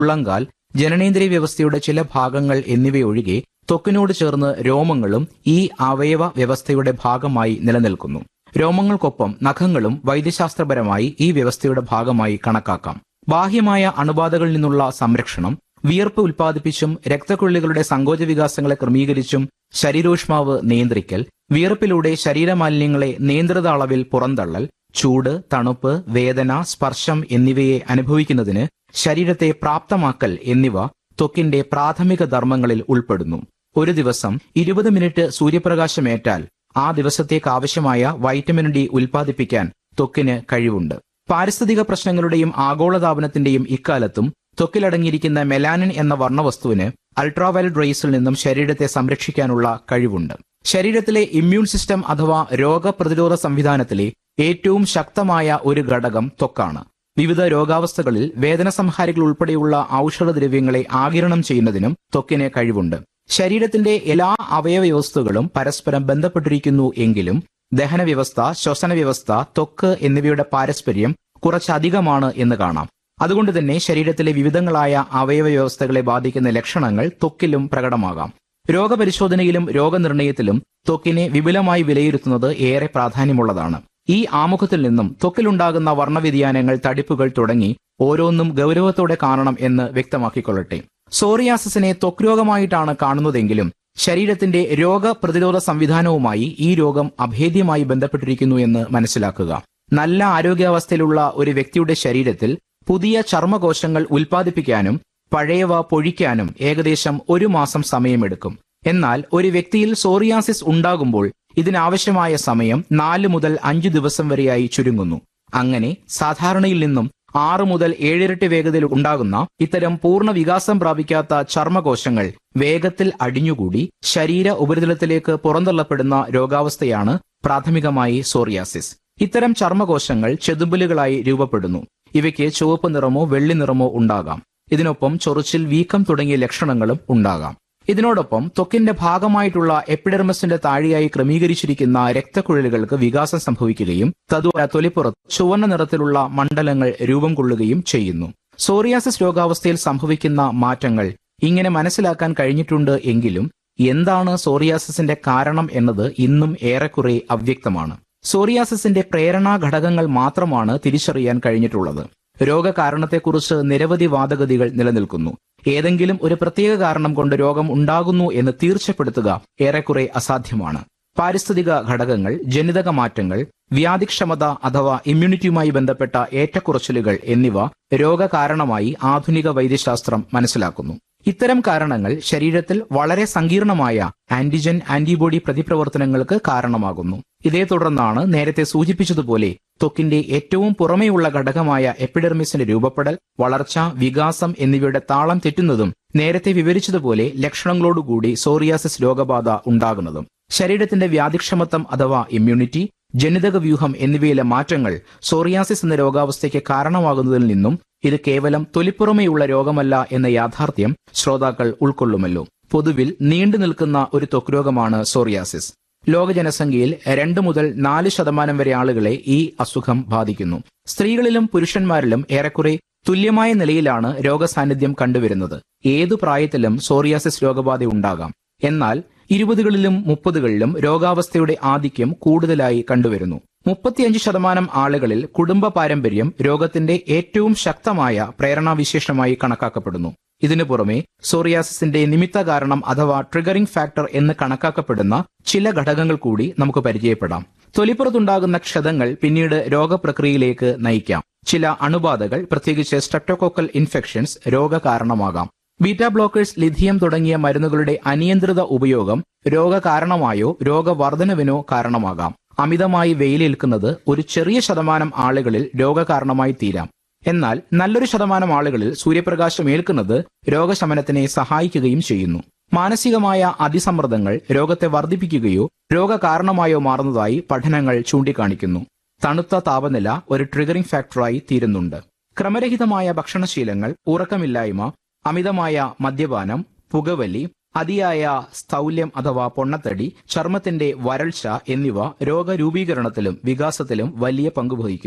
ഉള്ളങ്കാൽ ജനനേന്ദ്രിയ വ്യവസ്ഥയുടെ ചില ഭാഗങ്ങൾ എന്നിവയൊഴികെ ത്വക്കിനോട് ചേർന്ന് രോമങ്ങളും ഈ അവയവ വ്യവസ്ഥയുടെ ഭാഗമായി നിലനിൽക്കുന്നു രോമങ്ങൾക്കൊപ്പം നഖങ്ങളും വൈദ്യശാസ്ത്രപരമായി ഈ വ്യവസ്ഥയുടെ ഭാഗമായി കണക്കാക്കാം ബാഹ്യമായ അണുബാധകളിൽ നിന്നുള്ള സംരക്ഷണം വിയർപ്പ് ഉൽപ്പാദിപ്പിച്ചും രക്തക്കുഴലുകളുടെ സങ്കോച വികാസങ്ങളെ ക്രമീകരിച്ചും ശരീരോഷ്മാവ് നിയന്ത്രിക്കൽ വിയർപ്പിലൂടെ ശരീരമാലിന്യങ്ങളെ നിയന്ത്രിത അളവിൽ പുറന്തള്ളൽ ചൂട് തണുപ്പ് വേദന സ്പർശം എന്നിവയെ അനുഭവിക്കുന്നതിന് ശരീരത്തെ പ്രാപ്തമാക്കൽ എന്നിവ ത്വക്കിന്റെ പ്രാഥമിക ധർമ്മങ്ങളിൽ ഉൾപ്പെടുന്നു ഒരു ദിവസം ഇരുപത് മിനിറ്റ് സൂര്യപ്രകാശമേറ്റാൽ ആ ദിവസത്തേക്ക് ആവശ്യമായ വൈറ്റമിൻ ഡി ഉൽപ്പാദിപ്പിക്കാൻ ത്വക്കിന് കഴിവുണ്ട് പാരിസ്ഥിതിക പ്രശ്നങ്ങളുടെയും ആഗോളതാപനത്തിന്റെയും ഇക്കാലത്തും ത്വക്കിലടങ്ങിയിരിക്കുന്ന മെലാനിൻ എന്ന വർണ്ണവസ്തുവിന് അൾട്രാവയലറ്റ് റേസിൽ നിന്നും ശരീരത്തെ സംരക്ഷിക്കാനുള്ള കഴിവുണ്ട് ശരീരത്തിലെ ഇമ്മ്യൂൺ സിസ്റ്റം അഥവാ രോഗപ്രതിരോധ സംവിധാനത്തിലെ ഏറ്റവും ശക്തമായ ഒരു ഘടകം ത്വക്കാണ് വിവിധ രോഗാവസ്ഥകളിൽ വേദന സംഹാരികൾ ഉൾപ്പെടെയുള്ള ഔഷധദ്രവ്യങ്ങളെ ആകിരണം ചെയ്യുന്നതിനും ത്വക്കിന് കഴിവുണ്ട് ശരീരത്തിന്റെ എല്ലാ അവയവ വ്യവസ്ഥകളും പരസ്പരം ബന്ധപ്പെട്ടിരിക്കുന്നു എങ്കിലും ദഹന വ്യവസ്ഥ ശ്വസന വ്യവസ്ഥ ത്വക്ക് എന്നിവയുടെ പാരസ്പര്യം കുറച്ചധികമാണ് എന്ന് കാണാം അതുകൊണ്ട് തന്നെ ശരീരത്തിലെ വിവിധങ്ങളായ അവയവ വ്യവസ്ഥകളെ ബാധിക്കുന്ന ലക്ഷണങ്ങൾ ത്വക്കിലും പ്രകടമാകാം രോഗപരിശോധനയിലും രോഗനിർണയത്തിലും ത്വക്കിനെ വിപുലമായി വിലയിരുത്തുന്നത് ഏറെ പ്രാധാന്യമുള്ളതാണ് ഈ ആമുഖത്തിൽ നിന്നും ത്വക്കിലുണ്ടാകുന്ന വർണ്ണവ്യതിയാനങ്ങൾ തടിപ്പുകൾ തുടങ്ങി ഓരോന്നും ഗൗരവത്തോടെ കാണണം എന്ന് വ്യക്തമാക്കിക്കൊള്ളട്ടെ സോറിയാസിസിനെ ത്വക്ക് രോഗമായിട്ടാണ് കാണുന്നതെങ്കിലും ശരീരത്തിന്റെ രോഗപ്രതിരോധ സംവിധാനവുമായി ഈ രോഗം അഭേദ്യമായി ബന്ധപ്പെട്ടിരിക്കുന്നു എന്ന് മനസ്സിലാക്കുക നല്ല ആരോഗ്യാവസ്ഥയിലുള്ള ഒരു വ്യക്തിയുടെ ശരീരത്തിൽ പുതിയ ചർമ്മകോശങ്ങൾ ഉൽപ്പാദിപ്പിക്കാനും പഴയവ പൊഴിക്കാനും ഏകദേശം ഒരു മാസം സമയമെടുക്കും എന്നാൽ ഒരു വ്യക്തിയിൽ സോറിയാസിസ് ഉണ്ടാകുമ്പോൾ ഇതിനാവശ്യമായ സമയം നാല് മുതൽ അഞ്ചു ദിവസം വരെയായി ചുരുങ്ങുന്നു അങ്ങനെ സാധാരണയിൽ നിന്നും ആറ് മുതൽ ഏഴിരട്ടി വേഗതയിൽ ഉണ്ടാകുന്ന ഇത്തരം പൂർണ്ണ വികാസം പ്രാപിക്കാത്ത ചർമ്മകോശങ്ങൾ വേഗത്തിൽ അടിഞ്ഞുകൂടി ശരീര ഉപരിതലത്തിലേക്ക് പുറന്തള്ളപ്പെടുന്ന രോഗാവസ്ഥയാണ് പ്രാഥമികമായി സോറിയാസിസ് ഇത്തരം ചർമ്മകോശങ്ങൾ ചെതുമ്പലുകളായി രൂപപ്പെടുന്നു ഇവയ്ക്ക് ചുവപ്പ് നിറമോ വെള്ളി നിറമോ ഉണ്ടാകാം ഇതിനൊപ്പം ചൊറിച്ചിൽ വീക്കം തുടങ്ങിയ ലക്ഷണങ്ങളും ഉണ്ടാകാം ഇതിനോടൊപ്പം ത്വക്കിന്റെ ഭാഗമായിട്ടുള്ള എപ്പിഡെർമസിന്റെ താഴെയായി ക്രമീകരിച്ചിരിക്കുന്ന രക്തക്കുഴലുകൾക്ക് വികാസം സംഭവിക്കുകയും തദ്വാര തൊലിപ്പുറത്ത് ചുവന്ന നിറത്തിലുള്ള മണ്ഡലങ്ങൾ രൂപം കൊള്ളുകയും ചെയ്യുന്നു സോറിയാസിസ് രോഗാവസ്ഥയിൽ സംഭവിക്കുന്ന മാറ്റങ്ങൾ ഇങ്ങനെ മനസ്സിലാക്കാൻ കഴിഞ്ഞിട്ടുണ്ട് എങ്കിലും എന്താണ് സോറിയാസിസിന്റെ കാരണം എന്നത് ഇന്നും ഏറെക്കുറെ അവ്യക്തമാണ് സോറിയാസിസിന്റെ പ്രേരണാ ഘടകങ്ങൾ മാത്രമാണ് തിരിച്ചറിയാൻ കഴിഞ്ഞിട്ടുള്ളത് രോഗകാരണത്തെക്കുറിച്ച് നിരവധി വാദഗതികൾ നിലനിൽക്കുന്നു ഏതെങ്കിലും ഒരു പ്രത്യേക കാരണം കൊണ്ട് രോഗം ഉണ്ടാകുന്നു എന്ന് തീർച്ചപ്പെടുത്തുക ഏറെക്കുറെ അസാധ്യമാണ് പാരിസ്ഥിതിക ഘടകങ്ങൾ ജനിതക മാറ്റങ്ങൾ വ്യാധിക്ഷമത അഥവാ ഇമ്മ്യൂണിറ്റിയുമായി ബന്ധപ്പെട്ട ഏറ്റക്കുറച്ചിലുകൾ എന്നിവ രോഗകാരണമായി ആധുനിക വൈദ്യശാസ്ത്രം മനസ്സിലാക്കുന്നു ഇത്തരം കാരണങ്ങൾ ശരീരത്തിൽ വളരെ സങ്കീർണമായ ആന്റിജൻ ആന്റിബോഡി പ്രതിപ്രവർത്തനങ്ങൾക്ക് കാരണമാകുന്നു ഇതേ തുടർന്നാണ് നേരത്തെ സൂചിപ്പിച്ചതുപോലെ ത്വക്കിന്റെ ഏറ്റവും പുറമേയുള്ള ഘടകമായ എപ്പിഡെർമിസിന്റെ രൂപപ്പെടൽ വളർച്ച വികാസം എന്നിവയുടെ താളം തെറ്റുന്നതും നേരത്തെ വിവരിച്ചതുപോലെ ലക്ഷണങ്ങളോടുകൂടി സോറിയാസിസ് രോഗബാധ ഉണ്ടാകുന്നതും ശരീരത്തിന്റെ വ്യാധിക്ഷമത്വം അഥവാ ഇമ്മ്യൂണിറ്റി ജനിതക വ്യൂഹം എന്നിവയിലെ മാറ്റങ്ങൾ സോറിയാസിസ് എന്ന രോഗാവസ്ഥയ്ക്ക് കാരണമാകുന്നതിൽ നിന്നും ഇത് കേവലം തൊലിപ്പുറമേയുള്ള രോഗമല്ല എന്ന യാഥാർത്ഥ്യം ശ്രോതാക്കൾ ഉൾക്കൊള്ളുമല്ലോ പൊതുവിൽ നീണ്ടു നിൽക്കുന്ന ഒരു ത്വക്ക് രോഗമാണ് സോറിയാസിസ് ലോക ജനസംഖ്യയിൽ രണ്ട് മുതൽ നാല് ശതമാനം വരെ ആളുകളെ ഈ അസുഖം ബാധിക്കുന്നു സ്ത്രീകളിലും പുരുഷന്മാരിലും ഏറെക്കുറെ തുല്യമായ നിലയിലാണ് രോഗസാന്നിധ്യം കണ്ടുവരുന്നത് ഏതു പ്രായത്തിലും സോറിയാസിസ് രോഗബാധ ഉണ്ടാകാം എന്നാൽ ഇരുപതുകളിലും മുപ്പതുകളിലും രോഗാവസ്ഥയുടെ ആധിക്യം കൂടുതലായി കണ്ടുവരുന്നു മുപ്പത്തിയഞ്ച് ശതമാനം ആളുകളിൽ കുടുംബ പാരമ്പര്യം രോഗത്തിന്റെ ഏറ്റവും ശക്തമായ പ്രേരണാവിശേഷമായി കണക്കാക്കപ്പെടുന്നു ഇതിനു പുറമെ സോറിയാസിസിന്റെ നിമിത്ത കാരണം അഥവാ ട്രിഗറിംഗ് ഫാക്ടർ എന്ന് കണക്കാക്കപ്പെടുന്ന ചില ഘടകങ്ങൾ കൂടി നമുക്ക് പരിചയപ്പെടാം തൊലിപ്പുറത്തുണ്ടാകുന്ന ക്ഷതങ്ങൾ പിന്നീട് രോഗപ്രക്രിയയിലേക്ക് നയിക്കാം ചില അണുബാധകൾ പ്രത്യേകിച്ച് സ്ട്രെപ്റ്റോകോക്കൽ ഇൻഫെക്ഷൻസ് രോഗകാരണമാകാം ബീറ്റ ബ്ലോക്കേഴ്സ് ലിഥിയം തുടങ്ങിയ മരുന്നുകളുടെ അനിയന്ത്രിത ഉപയോഗം രോഗകാരണമായോ രോഗവർദ്ധനവിനോ കാരണമാകാം അമിതമായി വെയിലേൽക്കുന്നത് ഒരു ചെറിയ ശതമാനം ആളുകളിൽ രോഗകാരണമായി തീരാം എന്നാൽ നല്ലൊരു ശതമാനം ആളുകളിൽ സൂര്യപ്രകാശം ഏൽക്കുന്നത് രോഗശമനത്തിനെ സഹായിക്കുകയും ചെയ്യുന്നു മാനസികമായ അതിസമ്മർദ്ദങ്ങൾ രോഗത്തെ വർദ്ധിപ്പിക്കുകയോ രോഗകാരണമായോ മാറുന്നതായി പഠനങ്ങൾ ചൂണ്ടിക്കാണിക്കുന്നു തണുത്ത താപനില ഒരു ട്രിഗറിംഗ് ഫാക്ടറായി തീരുന്നുണ്ട് ക്രമരഹിതമായ ഭക്ഷണശീലങ്ങൾ ഉറക്കമില്ലായ്മ അമിതമായ മദ്യപാനം പുകവലി അതിയായ സ്ഥൗല്യം അഥവാ പൊണ്ണത്തടി ചർമ്മത്തിന്റെ വരൾച്ച എന്നിവ രോഗരൂപീകരണത്തിലും വികാസത്തിലും വലിയ പങ്ക് വഹിക്കുന്നു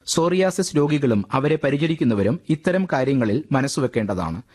സോറിയാസിസ് രോഗികളും അവരെ പരിചരിക്കുന്നവരും ഇത്തരം കാര്യങ്ങളിൽ മനസ്സുവെക്കേണ്ടതാണ്